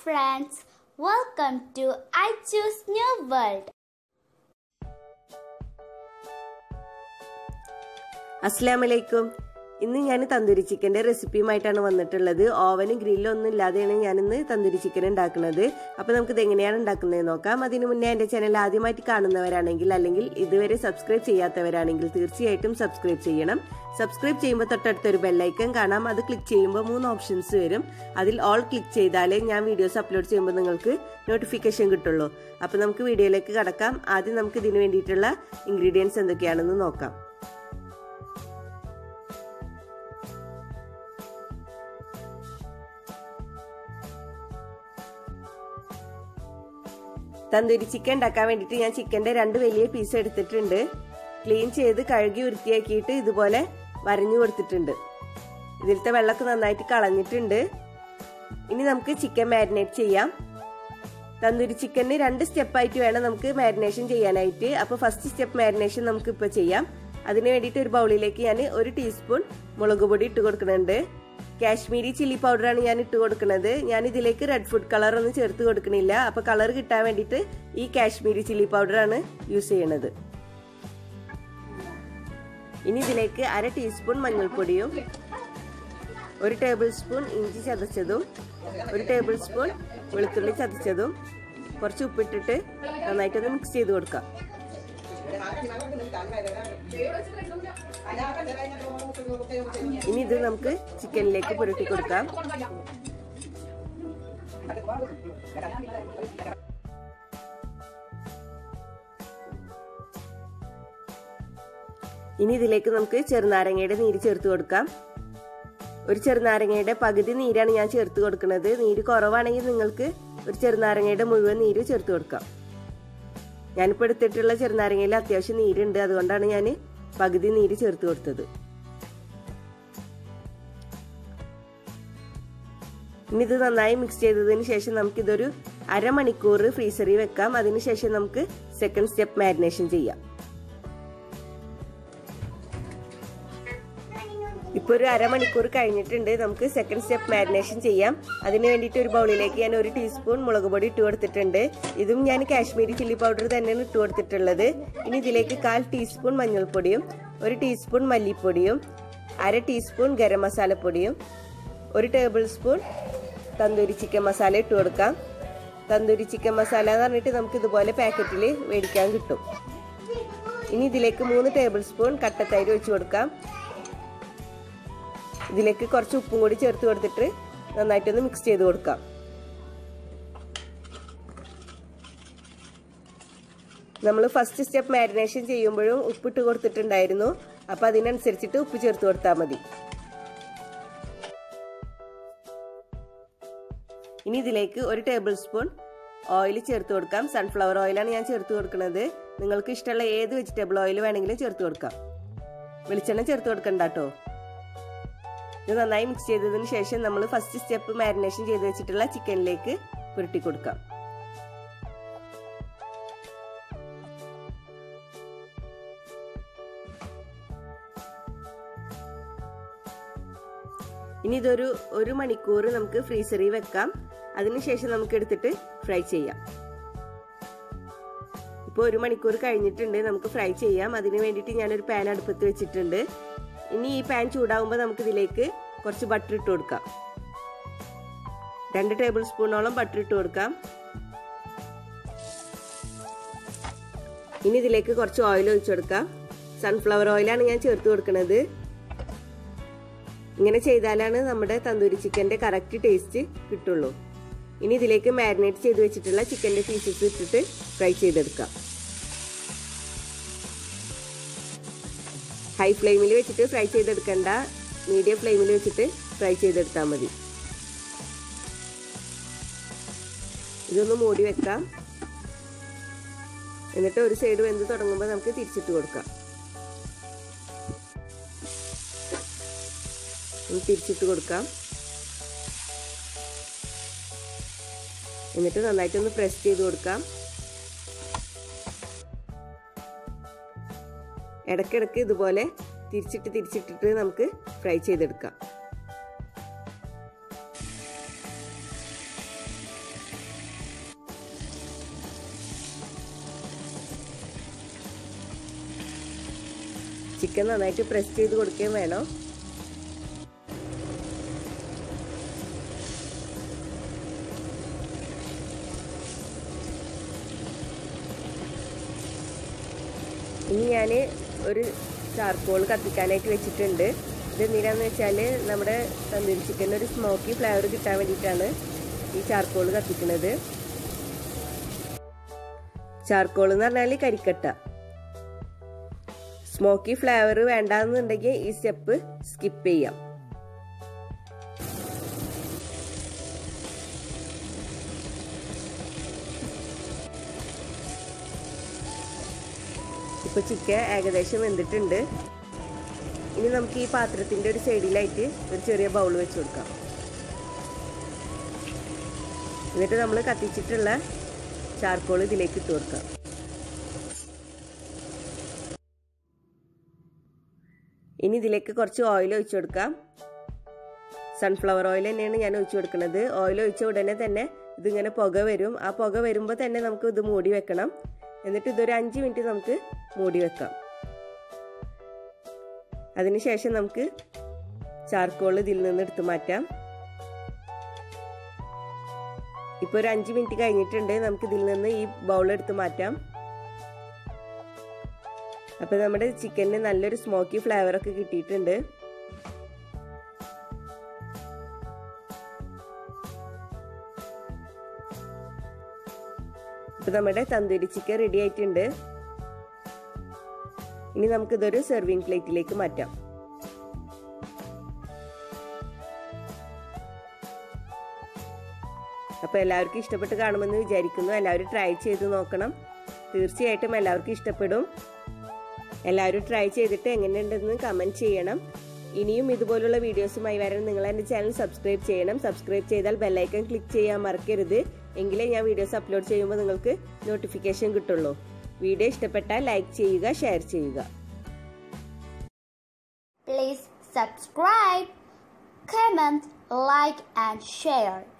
friends, welcome to I Choose New World. അസ്ലാമലൈക്കും ഇന്ന് ഞാൻ തന്തൂരി ചിക്കൻ്റെ റെസിപ്പിയുമായിട്ടാണ് വന്നിട്ടുള്ളത് ഓവനും ഗ്രില്ലും ഒന്നും ഇല്ലാതെയാണ് ഞാനിന്ന് തന്തൂരി ചിക്കൻ ഉണ്ടാക്കുന്നത് അപ്പോൾ നമുക്കിത് എങ്ങനെയാണ് ഉണ്ടാക്കുന്നത് നോക്കാം അതിന് മുന്നേ എൻ്റെ ചാനൽ ആദ്യമായിട്ട് കാണുന്നവരാണെങ്കിൽ അല്ലെങ്കിൽ ഇതുവരെ സബ്സ്ക്രൈബ് ചെയ്യാത്തവരാണെങ്കിൽ തീർച്ചയായിട്ടും സബ്സ്ക്രൈബ് ചെയ്യണം സബ്സ്ക്രൈബ് ചെയ്യുമ്പോൾ തൊട്ടടുത്തൊരു ബെല്ലൈക്കൺ കാണാം അത് ക്ലിക്ക് ചെയ്യുമ്പോൾ മൂന്ന് ഓപ്ഷൻസ് വരും അതിൽ ഓൾ ക്ലിക്ക് ചെയ്താലേ ഞാൻ വീഡിയോസ് അപ്ലോഡ് ചെയ്യുമ്പോൾ നിങ്ങൾക്ക് നോട്ടിഫിക്കേഷൻ കിട്ടുള്ളൂ അപ്പോൾ നമുക്ക് വീഡിയോയിലേക്ക് കടക്കാം ആദ്യം നമുക്ക് ഇതിന് വേണ്ടിയിട്ടുള്ള ഇൻഗ്രീഡിയൻസ് എന്തൊക്കെയാണെന്ന് നോക്കാം തന്തൂരി ചിക്കൻ ഉണ്ടാക്കാൻ വേണ്ടിയിട്ട് ഞാൻ ചിക്കൻ്റെ രണ്ട് വലിയ പീസ് എടുത്തിട്ടുണ്ട് ക്ലീൻ ചെയ്ത് കഴുകി വൃത്തിയാക്കിയിട്ട് ഇതുപോലെ വരഞ്ഞു കൊടുത്തിട്ടുണ്ട് ഇതിലത്തെ വെള്ളമൊക്കെ നന്നായിട്ട് കളഞ്ഞിട്ടുണ്ട് ഇനി നമുക്ക് ചിക്കൻ മാരിനേറ്റ് ചെയ്യാം തന്തൂരി ചിക്കന് രണ്ട് സ്റ്റെപ്പായിട്ട് വേണം നമുക്ക് മാരിനേഷൻ ചെയ്യാനായിട്ട് അപ്പോൾ ഫസ്റ്റ് സ്റ്റെപ്പ് മാരിനേഷൻ നമുക്ക് ഇപ്പോൾ ചെയ്യാം അതിന് വേണ്ടിയിട്ട് ഒരു ബൗളിലേക്ക് ഞാൻ ഒരു ടീസ്പൂൺ മുളക് പൊടി ഇട്ട് കൊടുക്കുന്നുണ്ട് കാശ്മീരി ചില്ലി പൗഡറാണ് ഞാൻ ഇട്ട് കൊടുക്കുന്നത് ഞാൻ ഇതിലേക്ക് റെഡ് ഫുഡ് കളർ ഒന്നും ചേർത്ത് കൊടുക്കണില്ല അപ്പോൾ കളർ കിട്ടാൻ വേണ്ടിയിട്ട് ഈ കാശ്മീരി ചില്ലി പൗഡറാണ് യൂസ് ചെയ്യണത് ഇനി ഇതിലേക്ക് അര ടീസ്പൂൺ മഞ്ഞൾപ്പൊടിയും ഒരു ടേബിൾ സ്പൂൺ ഇഞ്ചി ചതച്ചതും ഒരു ടേബിൾ സ്പൂൺ വെളുത്തുള്ളി ചതച്ചതും കുറച്ച് ഉപ്പിട്ടിട്ട് നന്നായിട്ടൊന്ന് മിക്സ് ചെയ്ത് കൊടുക്കാം ഇനി ഇത് നമുക്ക് ചിക്കനിലേക്ക് പുരട്ടി കൊടുക്കാം ഇനി ഇതിലേക്ക് നമുക്ക് ചെറുനാരങ്ങയുടെ നീര് ചേർത്ത് കൊടുക്കാം ഒരു ചെറുനാരങ്ങയുടെ പകുതി നീരാണ് ഞാൻ ചേർത്ത് കൊടുക്കുന്നത് നീര് കുറവാണെങ്കിൽ നിങ്ങൾക്ക് ഒരു ചെറുനാരങ്ങയുടെ മുഴുവൻ നീര് ചേർത്ത് കൊടുക്കാം ഞാനിപ്പോൾ എടുത്തിട്ടുള്ള ചെറുനാരങ്ങയിൽ അത്യാവശ്യം നീരുണ്ട് അതുകൊണ്ടാണ് ഞാൻ പകുതി നീര് ചേർത്ത് കൊടുത്തത് ഇനി ഇത് നന്നായി മിക്സ് ചെയ്തതിന് ശേഷം നമുക്കിതൊരു അരമണിക്കൂർ ഫ്രീസറിൽ വെക്കാം അതിനുശേഷം നമുക്ക് സെക്കൻഡ് സ്റ്റെപ്പ് മാരിനേഷൻ ചെയ്യാം ഇപ്പോൾ ഒരു അരമണിക്കൂർ കഴിഞ്ഞിട്ടുണ്ട് നമുക്ക് സെക്കൻഡ് സ്റ്റെപ്പ് മാരിനേഷൻ ചെയ്യാം അതിന് വേണ്ടിയിട്ട് ഒരു ബൗളിലേക്ക് ഞാൻ ഒരു ടീസ്പൂൺ മുളക് പൊടി ഇട്ട് കൊടുത്തിട്ടുണ്ട് ഇതും ഞാൻ കാശ്മീരി ചില്ലി പൗഡർ തന്നെയാണ് ഇട്ട് കൊടുത്തിട്ടുള്ളത് ഇനി ഇതിലേക്ക് കാൽ ടീസ്പൂൺ മഞ്ഞൾപ്പൊടിയും ഒരു ടീസ്പൂൺ മല്ലിപ്പൊടിയും അര ടീസ്പൂൺ ഗരം മസാലപ്പൊടിയും ഒരു tablespoon tandoori chicken masala ഇട്ട് കൊടുക്കാം തന്തൂരി ചിക്കൻ മസാല എന്ന് പറഞ്ഞിട്ട് നമുക്ക് ഇതുപോലെ പാക്കറ്റിൽ മേടിക്കാൻ കിട്ടും ഇനി ഇതിലേക്ക് മൂന്ന് ടേബിൾ സ്പൂൺ കട്ടത്തൈര് ഒഴിച്ചു കൊടുക്കാം ഇതിലേക്ക് കുറച്ച് ഉപ്പും കൂടി ചേർത്ത് കൊടുത്തിട്ട് നന്നായിട്ടൊന്ന് മിക്സ് ചെയ്ത് കൊടുക്കാം നമ്മൾ ഫസ്റ്റ് സ്റ്റെപ്പ് മാരിനേഷൻ ചെയ്യുമ്പോഴും ഉപ്പിട്ട് കൊടുത്തിട്ടുണ്ടായിരുന്നു അപ്പോൾ അതിനനുസരിച്ചിട്ട് ഉപ്പ് ചേർത്ത് കൊടുത്താൽ മതി ഇനി ഇതിലേക്ക് ഒരു ടേബിൾ സ്പൂൺ ഓയിൽ ചേർത്ത് കൊടുക്കാം സൺഫ്ലവർ ഓയിലാണ് ഞാൻ ചേർത്ത് കൊടുക്കുന്നത് നിങ്ങൾക്ക് ഇഷ്ടമുള്ള ഏത് വെജിറ്റബിൾ ഓയിൽ വേണമെങ്കിലും ചേർത്ത് കൊടുക്കാം വെളിച്ചെണ്ണ ചേർത്ത് കൊടുക്കണ്ട കേട്ടോ ഇത് നന്നായി മിക്സ് ചെയ്തതിന് ശേഷം നമ്മൾ ഫസ്റ്റ് സ്റ്റെപ്പ് മാരിനേഷൻ ചെയ്ത് വെച്ചിട്ടുള്ള ചിക്കനിലേക്ക് പുരട്ടി കൊടുക്കാം ഇനി ഇതൊരു ഒരു മണിക്കൂർ നമുക്ക് ഫ്രീസറിൽ വെക്കാം അതിനുശേഷം നമുക്ക് എടുത്തിട്ട് ഫ്രൈ ചെയ്യാം ഇപ്പോൾ ഒരു മണിക്കൂർ കഴിഞ്ഞിട്ടുണ്ട് നമുക്ക് ഫ്രൈ ചെയ്യാം അതിന് വേണ്ടിയിട്ട് ഞാനൊരു പാൻ അടുപ്പത്ത് വെച്ചിട്ടുണ്ട് ഇനി ഈ പാൻ ചൂടാകുമ്പോൾ നമുക്ക് ഇതിലേക്ക് കുറച്ച് ബട്ടർ ഇട്ട് കൊടുക്കാം രണ്ട് ടേബിൾ സ്പൂണോളം ബട്ടർ ഇട്ട് കൊടുക്കാം ഇനി ഇതിലേക്ക് കുറച്ച് ഓയിൽ ഒഴിച്ചു കൊടുക്കാം സൺഫ്ലവർ ഓയിലാണ് ഞാൻ ചേർത്ത് കൊടുക്കുന്നത് ഇങ്ങനെ ചെയ്താലാണ് നമ്മുടെ തന്തൂരി ചിക്കൻ്റെ കറക്റ്റ് ടേസ്റ്റ് കിട്ടുള്ളൂ ഇനി ഇതിലേക്ക് മാരിനേറ്റ് ചെയ്ത് വെച്ചിട്ടുള്ള ചിക്കൻ്റെ പീസസ് ഇട്ടിട്ട് ഫ്രൈ ചെയ്തെടുക്കാം ഹൈ ഫ്ലെയിമിൽ വെച്ചിട്ട് ഫ്രൈ ചെയ്തെടുക്കണ്ട മീഡിയം ഫ്ലെയിമിൽ വെച്ചിട്ട് ഫ്രൈ ചെയ്തെടുത്താൽ മതി ഇതൊന്ന് മൂടി വെക്കാം എന്നിട്ട് ഒരു സൈഡ് വെന്ത് തുടങ്ങുമ്പോൾ നമുക്ക് തിരിച്ചിട്ട് കൊടുക്കാം തിരിച്ചിട്ട് കൊടുക്കാം എന്നിട്ട് നന്നായിട്ടൊന്ന് പ്രസ് ചെയ്ത് കൊടുക്കാം ഇടയ്ക്കിടയ്ക്ക് ഇതുപോലെ തിരിച്ചിട്ട് തിരിച്ചിട്ടിട്ട് നമുക്ക് ഫ്രൈ ചെയ്തെടുക്കാം ചിക്കൻ നന്നായിട്ട് പ്രസ് ചെയ്ത് കൊടുക്കുകയും വേണം ഇനി ഞാൻ ഒരു ചാർക്കോൾ കത്തിക്കാനായിട്ട് വെച്ചിട്ടുണ്ട് ഇത് എന്തിനാന്ന് വെച്ചാൽ നമ്മുടെ തന്തൂരി ചിക്കൻ ഒരു സ്മോക്കി ഫ്ലേവർ കിട്ടാൻ വേണ്ടിയിട്ടാണ് ഈ ചാർക്കോൾ കത്തിക്കുന്നത് ചാർക്കോൾ എന്ന് പറഞ്ഞാൽ കരിക്കട്ട സ്മോക്കി ഫ്ലേവർ വേണ്ടാന്നുണ്ടെങ്കിൽ ഈ സ്റ്റെപ്പ് സ്കിപ്പ് ചെയ്യാം ഇപ്പൊ ചിക്കൻ ഏകദേശം വെന്തിട്ടുണ്ട് ഇനി നമുക്ക് ഈ പാത്രത്തിന്റെ ഒരു സൈഡിലായിട്ട് ഒരു ചെറിയ ബൗൾ വെച്ച് കൊടുക്കാം എന്നിട്ട് നമ്മൾ കത്തിച്ചിട്ടുള്ള ചാർക്കോൾ ഇതിലേക്ക് ഇട്ട് കൊടുക്കാം ഇനി ഇതിലേക്ക് കുറച്ച് ഓയിൽ ഒഴിച്ചു കൊടുക്കാം സൺഫ്ലവർ ഓയിൽ തന്നെയാണ് ഞാൻ ഒഴിച്ചു കൊടുക്കുന്നത് ഓയിൽ ഒഴിച്ച ഉടനെ തന്നെ ഇതിങ്ങനെ പുക വരും ആ പുക വരുമ്പോൾ തന്നെ നമുക്ക് ഇത് മൂടി വെക്കണം എന്നിട്ട് ഇതൊരു അഞ്ച് മിനിറ്റ് നമുക്ക് മൂടി വെക്കാം അതിനുശേഷം നമുക്ക് ചാർക്കോൾ ഇതിൽ നിന്ന് എടുത്ത് മാറ്റാം ഇപ്പോൾ ഒരു അഞ്ച് മിനിറ്റ് കഴിഞ്ഞിട്ടുണ്ട് നമുക്ക് ഇതിൽ നിന്ന് ഈ ബൗൾ എടുത്ത് മാറ്റാം അപ്പോൾ നമ്മുടെ ചിക്കനിന് നല്ലൊരു സ്മോക്കി ഫ്ലേവർ ഒക്കെ കിട്ടിയിട്ടുണ്ട് ഇപ്പൊ നമ്മുടെ തന്തൂരി ചിക്കൻ റെഡി ആയിട്ടുണ്ട് ഇനി നമുക്കിതൊരു സെർവിങ് പ്ലേറ്റിലേക്ക് മാറ്റാം അപ്പോൾ എല്ലാവർക്കും ഇഷ്ടപ്പെട്ട് കാണുമെന്ന് വിചാരിക്കുന്നു എല്ലാവരും ട്രൈ ചെയ്ത് നോക്കണം തീർച്ചയായിട്ടും എല്ലാവർക്കും ഇഷ്ടപ്പെടും എല്ലാവരും ട്രൈ ചെയ്തിട്ട് എങ്ങനെയുണ്ടെന്ന് കമൻറ്റ് ചെയ്യണം ഇനിയും ഇതുപോലുള്ള വീഡിയോസുമായി വരാൻ നിങ്ങൾ എൻ്റെ ചാനൽ സബ്സ്ക്രൈബ് ചെയ്യണം സബ്സ്ക്രൈബ് ചെയ്താൽ ബെല്ലൈക്കൺ ക്ലിക്ക് ചെയ്യാൻ മറക്കരുത് എങ്കിലേ ഞാൻ വീഡിയോസ് അപ്ലോഡ് ചെയ്യുമ്പോൾ നിങ്ങൾക്ക് നോട്ടിഫിക്കേഷൻ കിട്ടുള്ളൂ വീഡിയോ ഇഷ്ടപ്പെട്ടാൽ ലൈക്ക് ചെയ്യുക ഷെയർ ചെയ്യുക Please subscribe, comment, like, and share.